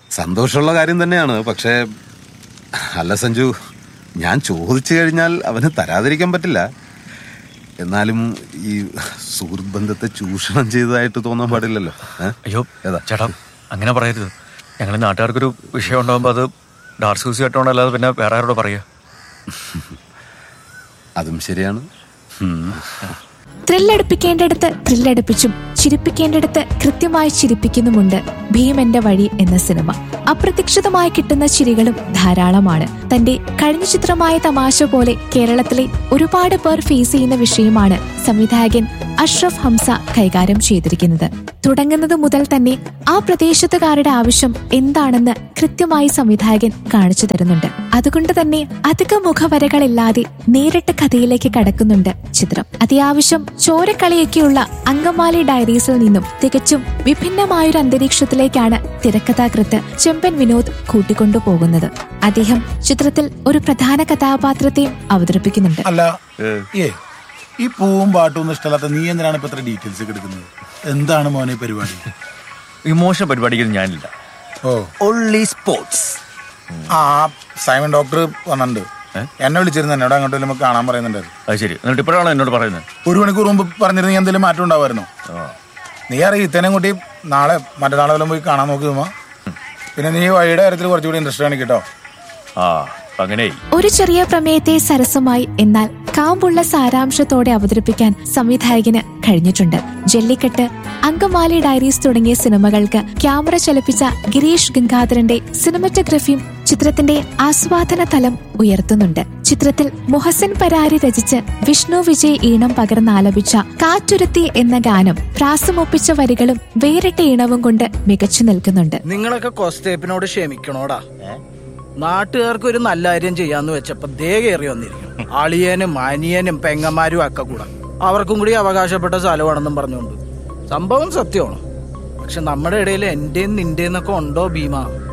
സന്തോഷമുള്ള കാര്യം തന്നെയാണ് പക്ഷേ അല്ല സഞ്ജു ഞാൻ ചോദിച്ചു കഴിഞ്ഞാൽ അവന് തരാതിരിക്കാൻ പറ്റില്ല എന്നാലും ഈ സുഹൃത്ത് ബന്ധത്തെ ചൂഷണം ചെയ്തതായിട്ട് തോന്നാൻ പാടില്ലല്ലോ ഏ? അയ്യോ ഏതാ? ചേട്ടാ അങ്ങനെ പറയരുത് ഞങ്ങൾ നാട്ടുകാർക്കൊരു വിഷയം ഉണ്ടാകുമ്പോൾ അത് ഡാർക്ക് സൂസി കേട്ടോണ്ടല്ലാതെ പിന്നെ വേറെ ആരോട് പറയുക അതും ശരിയാണ് ഉം. ത്രില്ലടിപ്പിക്കേണ്ടടുത്ത് ത്രില്ലടിപ്പിച്ചും ചിരിപ്പിക്കേണ്ടടുത്ത് കൃത്യമായി ചിരിപ്പിക്കുന്നുമുണ്ട് ഭീമന്റെ വഴി എന്ന സിനിമ അപ്രതീക്ഷിതമായി കിട്ടുന്ന ചിരികളും ധാരാളമാണ് തന്റെ കഴിഞ്ഞ ചിത്രമായ തമാശ പോലെ കേരളത്തിലെ ഒരുപാട് പേർ ഫേസ് ചെയ്യുന്ന വിഷയമാണ് സംവിധായകൻ അഷ്റഫ് ഹംസ കൈകാര്യം ചെയ്തിരിക്കുന്നത് തുടങ്ങുന്നത് മുതൽ തന്നെ ആ പ്രദേശത്തുകാരുടെ ആവശ്യം എന്താണെന്ന് കൃത്യമായി സംവിധായകൻ കാണിച്ചു തരുന്നുണ്ട് അതുകൊണ്ട് തന്നെ അധിക മുഖവരകളില്ലാതെ നേരിട്ട് കഥയിലേക്ക് കടക്കുന്നുണ്ട് ചിത്രം അത്യാവശ്യം ചോരക്കളിയൊക്കെയുള്ള അങ്കമാലി ഡയറീസിൽ നിന്നും തികച്ചും വിഭിന്നമായൊരു അന്തരീക്ഷത്തിലേക്കാണ് തിരക്കഥാകൃത്ത് ചെമ്പൻ വിനോദ് കൂട്ടിക്കൊണ്ടുപോകുന്നത് അദ്ദേഹം ചിത്രത്തിൽ ഒരു പ്രധാന കഥാപാത്രത്തെയും അവതരിപ്പിക്കുന്നുണ്ട് അല്ല ഏ ഈ പൂവും പാട്ടും ഒന്നും ഇഷ്ടമല്ലാത്ത നീ എന്തിനാണ് ഇപ്പൊ ഇത്ര ഡീറ്റെയിൽസ് ഒക്കെ എടുക്കുന്നത് എന്താണ് മോനെ ഈ പരിപാടി ഇമോഷൻ പരിപാടിക്ക് ഞാനില്ല ഓ ഓൺലി സ്പോർട്സ് ആ സൈമൺ ഡോക്ടർ വന്നിട്ടുണ്ട് എന്നെ വിളിച്ചിരുന്നു എന്നോട് അങ്ങോട്ട് നമുക്ക് കാണാൻ പറയുന്നുണ്ടായിരുന്നു അത് ശരി എന്നിട്ട് ഇപ്പോഴാണോ എന്നോട് പറയുന്നത് ഒരു മണിക്കൂർ മുമ്പ് പറഞ്ഞിരുന്നെങ്കിൽ എന്തെങ്കിലും മാറ്റം ഉണ്ടാവുമായിരുന്നോ നീ അറിയ ഇത്തനെ കൂട്ടി നാളെ മറ്റന്നാളെ വല്ലതും പോയി കാണാൻ നോക്കി തുമ്മ പിന്നെ നീ വഴിയുടെ കാര്യത്തിൽ കുറച്ചുകൂടി ഇൻട്രസ്റ്റ് ആണ് കേട്ടോ ആ അങ്ങനെ ഒരു ചെറിയ പ്രമേയത്തെ സരസമായി എന്നാൽ കാമ്പുള്ള സാരാംശത്തോടെ അവതരിപ്പിക്കാൻ സംവിധായകന് കഴിഞ്ഞിട്ടുണ്ട് ജല്ലിക്കെട്ട് അങ്കമാലി ഡയറീസ് തുടങ്ങിയ സിനിമകൾക്ക് ക്യാമറ ചലിപ്പിച്ച ഗിരീഷ് ഗംഗാധരന്റെ സിനിമറ്റോഗ്രഫിയും ചിത്രത്തിന്റെ ആസ്വാദന തലം ഉയർത്തുന്നുണ്ട് ചിത്രത്തിൽ മുഹസൻ പരാരി രചിച്ച് വിഷ്ണു വിജയ് ഈണം പകർന്നാലപിച്ച കാറ്റുരുത്തി എന്ന ഗാനം പ്രാസമൊപ്പിച്ച വരികളും വേറിട്ട ഈണവും കൊണ്ട് മികച്ചു നിൽക്കുന്നുണ്ട് നിങ്ങളൊക്കെ കൊസ്റ്റേപ്പിനോട് ക്ഷമിക്കണോടാ നാട്ടുകാർക്ക് ഒരു നല്ല കാര്യം ചെയ്യാന്ന് വെച്ചപ്പോ ദേ കയറി വന്നിരിക്കും അളിയനും അനിയനും പെങ്ങന്മാരും ഒക്കെ കൂടെ അവർക്കും കൂടി അവകാശപ്പെട്ട സ്ഥലമാണെന്നും പറഞ്ഞുകൊണ്ട് സംഭവം സത്യമാണ് പക്ഷെ നമ്മുടെ ഇടയിൽ എന്റെയും നിന്റെന്നൊക്കെ ഉണ്ടോ ഭീമ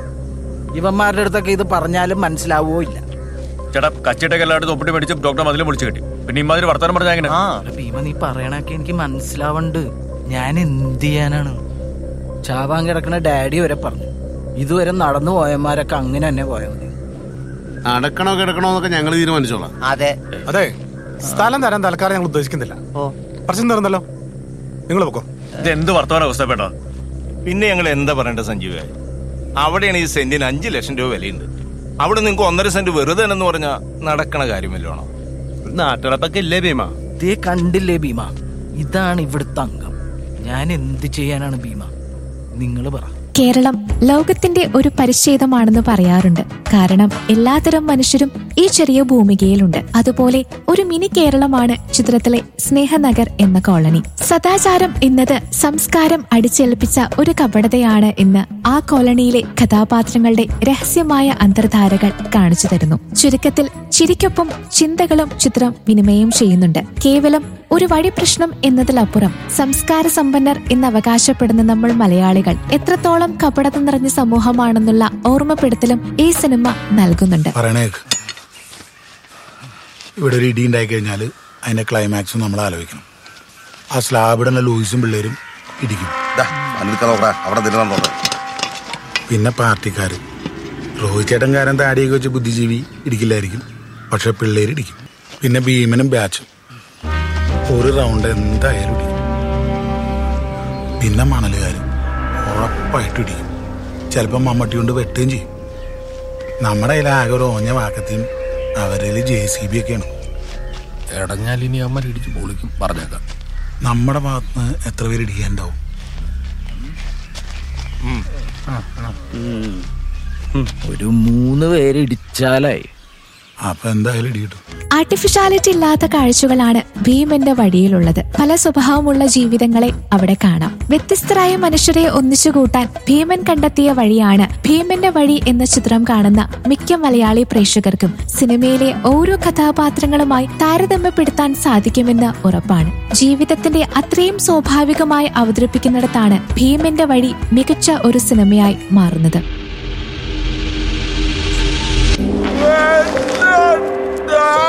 ഇവന്മാരുടെ അടുത്തൊക്കെ ഇത് പറഞ്ഞാലും മനസ്സിലാവുകയോ ഇല്ല ചേട്ടാ കച്ചിട്ടൊക്കെ എല്ലായിടത്തും ഒപ്പിട്ട് മേടിച്ച് ഡോക്ടർ മതിലും വിളിച്ചു കിട്ടി പിന്നെ ഇമാതിരി വർത്തമാനം പറഞ്ഞാൽ എങ്ങനെ അല്ല, ഭീമ നീ പറയണൊക്കെ എനിക്ക് മനസ്സിലാവണ്ട് ഞാൻ എന്ത് ചെയ്യാനാണ് ചാവാൻ കിടക്കണ ഡാഡി വരെ പറഞ്ഞു ഇതുവരെ നടന്നു പോയന്മാരൊക്കെ അങ്ങനെ തന്നെ പോയാൽ മതി നടക്കണോ കിടക്കണോ എന്നൊക്കെ ഞങ്ങൾ തീരുമാനിച്ചോളാം അതെ അതെ സ്ഥലം തരാൻ തൽക്കാലം ഞങ്ങൾ ഉദ്ദേശിക്കുന്നില്ല പ്രശ്നം തീർന്നല്ലോ നിങ്ങൾ പൊക്കോ ഇത് എന്ത് വർത്തമാനം അവസ്ഥപ്പെട്ട പിന്നെ ഞങ്ങൾ എന്താ പറയേണ്ട സഞ്ജീവ അവിടെയാണ് ഈ സെന്റിന് അഞ്ചു ലക്ഷം രൂപ വിലയുണ്ട് അവിടെ നിങ്ങൾക്ക് ഒന്നര സെന്റ് വെറുതെ എന്ന് പറഞ്ഞാൽ നടക്കണ കാര്യമല്ലോ നാട്ടിടപ്പൊക്കെ ഇല്ലേ ഭീമ ദേ കണ്ടില്ലേ ഭീമ ഇതാണ് ഇവിടുത്തെ അംഗം ഞാൻ എന്ത് ചെയ്യാനാണ് ഭീമ നിങ്ങൾ പറ കേരളം ലോകത്തിന്റെ ഒരു പരിച്ഛേദമാണെന്ന് പറയാറുണ്ട് കാരണം എല്ലാതരം മനുഷ്യരും ഈ ചെറിയ ഭൂമികയിലുണ്ട് അതുപോലെ ഒരു മിനി കേരളമാണ് ചിത്രത്തിലെ സ്നേഹനഗർ എന്ന കോളനി സദാചാരം എന്നത് സംസ്കാരം അടിച്ചേൽപ്പിച്ച ഒരു കപടതയാണ് എന്ന് ആ കോളനിയിലെ കഥാപാത്രങ്ങളുടെ രഹസ്യമായ അന്തർധാരകൾ കാണിച്ചു തരുന്നു ചുരുക്കത്തിൽ ചിരിക്കൊപ്പം ചിന്തകളും ചിത്രം വിനിമയം ചെയ്യുന്നുണ്ട് കേവലം ഒരു വഴി പ്രശ്നം എന്നതിലപ്പുറം സംസ്കാര സമ്പന്നർ എന്ന് അവകാശപ്പെടുന്ന നമ്മൾ മലയാളികൾ എത്രത്തോളം കപടത നിറഞ്ഞ സമൂഹമാണെന്നുള്ള ഓർമ്മപ്പെടുത്തലും ഈ സിനിമ നൽകുന്നുണ്ട് പറയണേക്ക് ഇവിടെ ഒരു ഇടി ഉണ്ടായി കഴിഞ്ഞാൽ അതിന്റെ ക്ലൈമാക്സും നമ്മൾ ആലോചിക്കണം ആ സ്ലാബിടുന്ന ലൂയിസും പിള്ളേരും ഇടിക്കും അവിടെ നിലനിന്നോ പിന്നെ പാർട്ടിക്കാർ റോഹിത് ചേട്ടൻകാരൻ താടിയൊക്കെ വെച്ച് ബുദ്ധിജീവി ഇടിക്കില്ലായിരിക്കും പക്ഷെ പിള്ളേര് ഇടിക്കും പിന്നെ ഭീമനും ബാച്ചും ഒരു റൗണ്ട് എന്തായാലും ഇടിക്കും പിന്നെ മണലുകാർ ഉറപ്പായിട്ട് ഇടിക്കും ചിലപ്പോൾ മമ്മട്ടി കൊണ്ട് വെട്ടുകയും ചെയ്യും നമ്മുടെ കയ്യിൽ ആകെ ഒരു ഓഞ്ഞ വാക്കത്തെയും അവരിൽ ജെ സി ബി ഒക്കെയാണ് ഇടഞ്ഞാൽ ഇനി അമ്മ ഇടിച്ച് പൊളിക്കും പറഞ്ഞേക്കാം നമ്മുടെ ഭാഗത്തുനിന്ന് എത്ര പേര് ഇടിക്കാനുണ്ടാവും ഒരു മൂന്ന് പേര് ഇടിച്ചാലായി അപ്പൊ എന്തായാലും ഇടി കിട്ടും ആർട്ടിഫിഷ്യാലിറ്റി ഇല്ലാത്ത കാഴ്ചകളാണ് ഭീമന്റെ വഴിയിലുള്ളത് പല സ്വഭാവമുള്ള ജീവിതങ്ങളെ അവിടെ കാണാം വ്യത്യസ്തരായ മനുഷ്യരെ ഒന്നിച്ചു കൂട്ടാൻ ഭീമൻ കണ്ടെത്തിയ വഴിയാണ് ഭീമന്റെ വഴി എന്ന ചിത്രം കാണുന്ന മിക്ക മലയാളി പ്രേക്ഷകർക്കും സിനിമയിലെ ഓരോ കഥാപാത്രങ്ങളുമായി താരതമ്യപ്പെടുത്താൻ സാധിക്കുമെന്ന് ഉറപ്പാണ് ജീവിതത്തിന്റെ അത്രയും സ്വാഭാവികമായി അവതരിപ്പിക്കുന്നിടത്താണ് ഭീമന്റെ വഴി മികച്ച ഒരു സിനിമയായി മാറുന്നത്